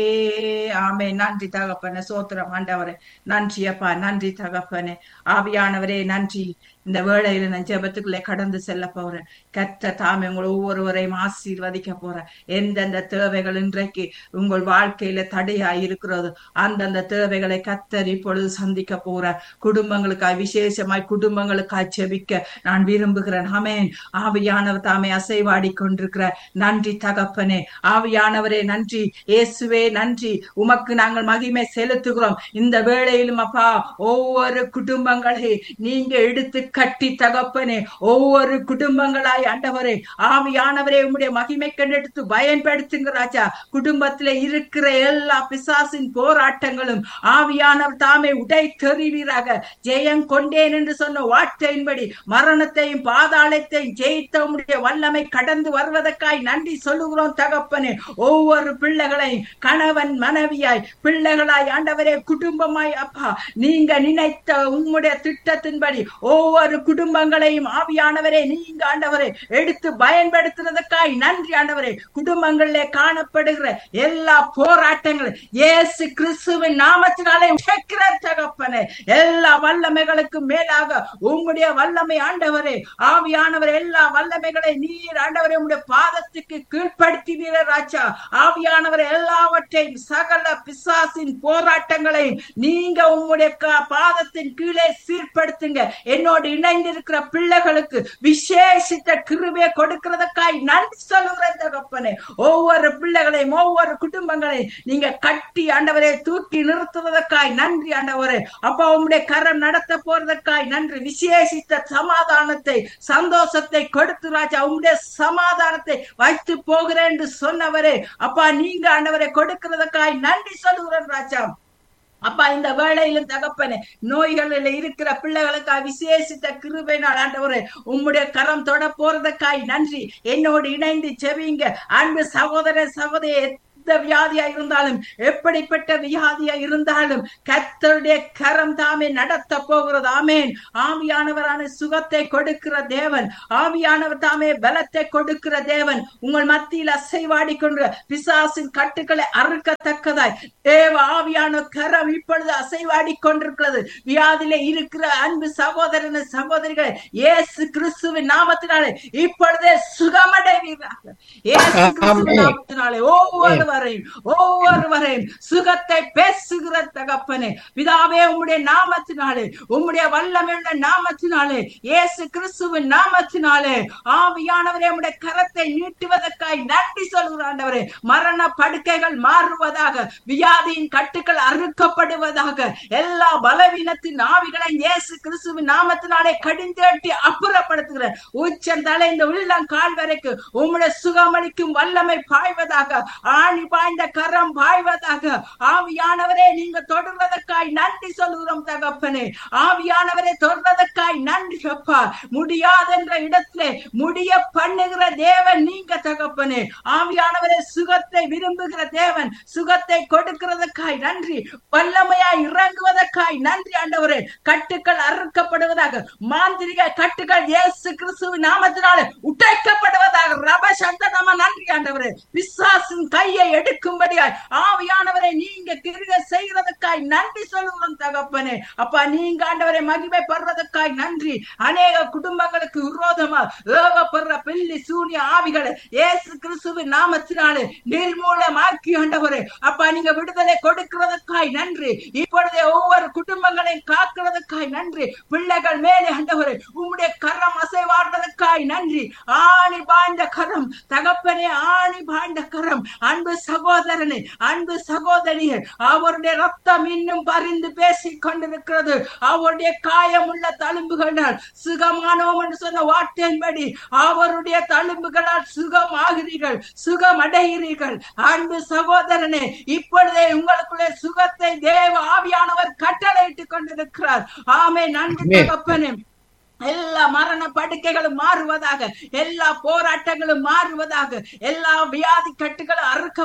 ஆமே நன்றி தகப்பனே சோத்திரம் ஆண்டவரே நன்றி அப்பா நன்றி தகப்பனே ஆவியானவரே நன்றி இந்த வேளையில நான் ஜெபத்துக்குள்ளே கடந்து செல்ல போறேன் கத்த தாமே உங்கள் ஒவ்வொருவரையும் ஆசீர்வதிக்க போறேன் எந்தெந்த தேவைகள் இன்றைக்கு உங்கள் வாழ்க்கையில தடையா இருக்கிறது அந்தந்த தேவைகளை கத்தர் இப்பொழுது சந்திக்க போற குடும்பங்களுக்காய் விசேஷமாய் குடும்பங்களுக்காய் செபிக்க நான் விரும்புகிறேன் ஆமேன் ஆவியானவர் தாமே அசைவாடி கொண்டிருக்கிற நன்றி தகப்பனே ஆவியானவரே நன்றி இயேசுவே நன்றி உமக்கு நாங்கள் மகிமை செலுத்துகிறோம் இந்த வேளையிலும் அப்பா ஒவ்வொரு குடும்பங்களை நீங்க எடுத்து கட்டி தகப்பனே ஒவ்வொரு குடும்பங்களாய் ஆண்டவரே ஆவியானவரே உம்முடைய மகிமை கண்டெடுத்து பயன்படுத்துங்க ராஜா குடும்பத்திலே இருக்கிற எல்லா பிசாசின் போராட்டங்களும் ஆவியானவர் தாமே உடை தெரிவீராக ஜெயம் கொண்டேன் என்று சொன்ன வார்த்தையின்படி மரணத்தையும் பாதாளத்தையும் ஜெயித்த உம்முடைய வல்லமை கடந்து வருவதற்காய் நன்றி சொல்லுகிறோம் தகப்பனே ஒவ்வொரு பிள்ளைகளையும் கணவன் மனைவியாய் பிள்ளைகளாய் ஆண்டவரே குடும்பமாய் அப்பா நீங்க நினைத்த உம்முடைய திட்டத்தின்படி ஒவ்வொரு குடும்பங்களையும் ஆவியானவரே நீங்க ஆண்டவரே எடுத்து பயன்படுத்துறதுக்காய் நன்றி ஆண்டவரே குடும்பங்களிலே காணப்படுகிற எல்லா போராட்டங்களும் இயேசு கிறிஸ்துவின் நாமத்தினாலே உடைக்கிற தகப்பனே எல்லா வல்லமைகளுக்கும் மேலாக உம்முடைய வல்லமை ஆண்டவரே ஆவியானவர் எல்லா வல்லமைகளை நீர் ஆண்டவரே உம்முடைய பாதத்துக்கு கீழ்ப்படுத்தினீர ராஜா ஆவியானவர் எல்லாவற்றையும் சகல பிசாசின் போராட்டங்களை நீங்க உம்முடைய க- பாதத்தின் கீழே சீர்படுத்துங்க என்னோடு இணைந்திருக்கிற பிள்ளைகளுக்கு விசேஷித்த கிருபையை கொடுக்கிறதுக்காய் நன்றி சொல்லுகிறேன் தகப்பனே ஒவ்வொரு பிள்ளைகளையும் ஒவ்வொரு குடும்பங்களையும் நீங்க கட்டி ஆண்டவரே தூக்கி நிறுத்துவதற்காய் நன்றி ஆண்டவரே அப்பா உம்முடைய கரம் நடத்த போறதற்காய் நன்றி விசேஷித்த சமாதானத்தை சந்தோஷத்தை கொடுத்து ராஜா உம்முடைய சமாதானத்தை வைத்து போகிறேன் என்று சொன்னவரே அப்பா நீங்க ஆண்டவரை கொடுக்கிறதுக்காய் நன்றி சொல்லுகிறேன் ராஜா அப்பா இந்த வேளையிலும் தகப்பனே நோய்களில் இருக்கிற பிள்ளைகளுக்காய் விசேஷித்த கிருபை நாள் ஆண்டவரே உம்முடைய கரம் தொட போறதுக்காய் நன்றி என்னோடு இணைந்து செவிங்க அன்பு சகோதர சகோதரி எந்த வியாதியா இருந்தாலும் எப்படிப்பட்ட வியாதியா இருந்தாலும் கர்த்தருடைய கரம் தாமே நடத்த போகிறது ஆமேன் ஆவியானவரான சுகத்தை கொடுக்கிற தேவன் ஆவியானவர் தாமே பலத்தை கொடுக்கிற தேவன் உங்கள் மத்தியில் அசைவாடி கொண்டு பிசாசின் கட்டுக்களை அறுக்கத்தக்கதாய் தேவ ஆவியான கரம் இப்பொழுது அசைவாடி கொண்டிருக்கிறது வியாதியில இருக்கிற அன்பு சகோதரன சகோதரிகளை இயேசு கிறிஸ்துவின் நாமத்தினாலே இப்பொழுதே சுகமடைவீர்கள் இயேசு கிறிஸ்துவின் ஆமென். நாமத்தினாலே ஒவ்வொருவரையும் ஒவ்வொருவரையும் சுகத்தை பேசுகிற தகப்பனே பிதாவே உம்முடைய நாமத்தினாலே உம்முடைய வல்லமையுள்ள நாமத்தினாலே இயேசு கிறிஸ்துவின் நாமத்தினாலே ஆவியானவரே உம்முடைய கரத்தை நீட்டுவதற்காய் நன்றி சொல்கிற ஆண்டவரே மரண படுக்கைகள் மாறுவதாக வியாதியின் கட்டுக்கள் அறுக்கப்படுவதாக எல்லா பலவீனத்தின் ஆவிகளை இயேசு கிறிஸ்துவின் நாமத்தினாலே கடிந்தேட்டி அப்புறப்படுத்துகிற உச்சந்தலை இந்த உள்ளம் கால் வரைக்கும் உம்முடைய சுகமளிக்கும் வல்லமை பாய்வதாக ஆணி பாய்ந்த கரம் பாய்வதாக ஆவியானவரே நீங்க தொடர்வதற்காய் நன்றி சொல்கிறோம் தகப்பனே ஆவியானவரே தொடர்வதற்காய் நன்றி அப்பா முடியாதென்ற இடத்திலே முடிய பண்ணுகிற தேவன் நீங்க தகப்பனே ஆவியானவரே சுகத்தை விரும்புகிற தேவன் சுகத்தை கொடுக்கிறதுக்காய் நன்றி வல்லமையாய் இறங்குவதற்காய் நன்றி ஆண்டவரே கட்டுக்கள் அறுக்கப்படுவதாக மாந்திரிக கட்டுக்கள் இயேசு கிறிஸ்துவின் நாமத்தினாலே உடைக்கப்படுவதாக ரப சந்தனமா நன்றி ஆண்டவரே பிசாசின் கையை எடுக்கும்படியாய் ஆவியானவரை நீங்க கிருக செய்கிறதுக்காய் நன்றி சொல்லுகிறோம் தகப்பனே அப்பா நீங்க ஆண்டவரை மகிமை படுறதுக்காய் நன்றி அநேக குடும்பங்களுக்கு விரோதமா ஏவப்படுற பில்லி சூனிய ஆவிகளை இயேசு கிறிஸ்துவின் நாமத்தினாலே நிர்மூலமாக்கி ஆண்டவரே அப்பா நீங்க விடுதலை கொடுக்கிறதுக்காய் நன்றி இப்பொழுதே ஒவ்வொரு குடும்பங்களையும் காக்கிறதுக்காய் நன்றி பிள்ளைகள் மேலே ஆண்டவரே உம்முடைய கரம் அசைவாடுறதுக்காய் நன்றி ஆணி பாய்ந்த கரம் தகப்பனே ஆணி பாய்ந்த கரம் அன்பு சகோதரனே அன்பு சகோதரியே அவருடைய ரத்தம் இன்னும் பரிந்து பேசிக் கொண்டிருக்கிறது அவருடைய காயமுள்ள தழும்புகளால் சுகமானோம் என்று சொன்ன வார்த்தையின்படி அவருடைய தழும்புகளால் சுகமாகிறீர்கள் சுகமடைகிறீர்கள் அன்பு சகோதரனே இப்பொழுதே உங்களுக்குள்ளே சுகத்தை தேவ ஆவியானவர் கட்டளையிட்டுக் கொண்டிருக்கிறார் ஆமே நன்றி ஆமென். தகப்பனே எல்லா மரண படுக்கைகளும் மாறுவதாக எல்லா போராட்டங்களும் மாறுவதாக எல்லா வியாதி கட்டுகளும் அறுக்க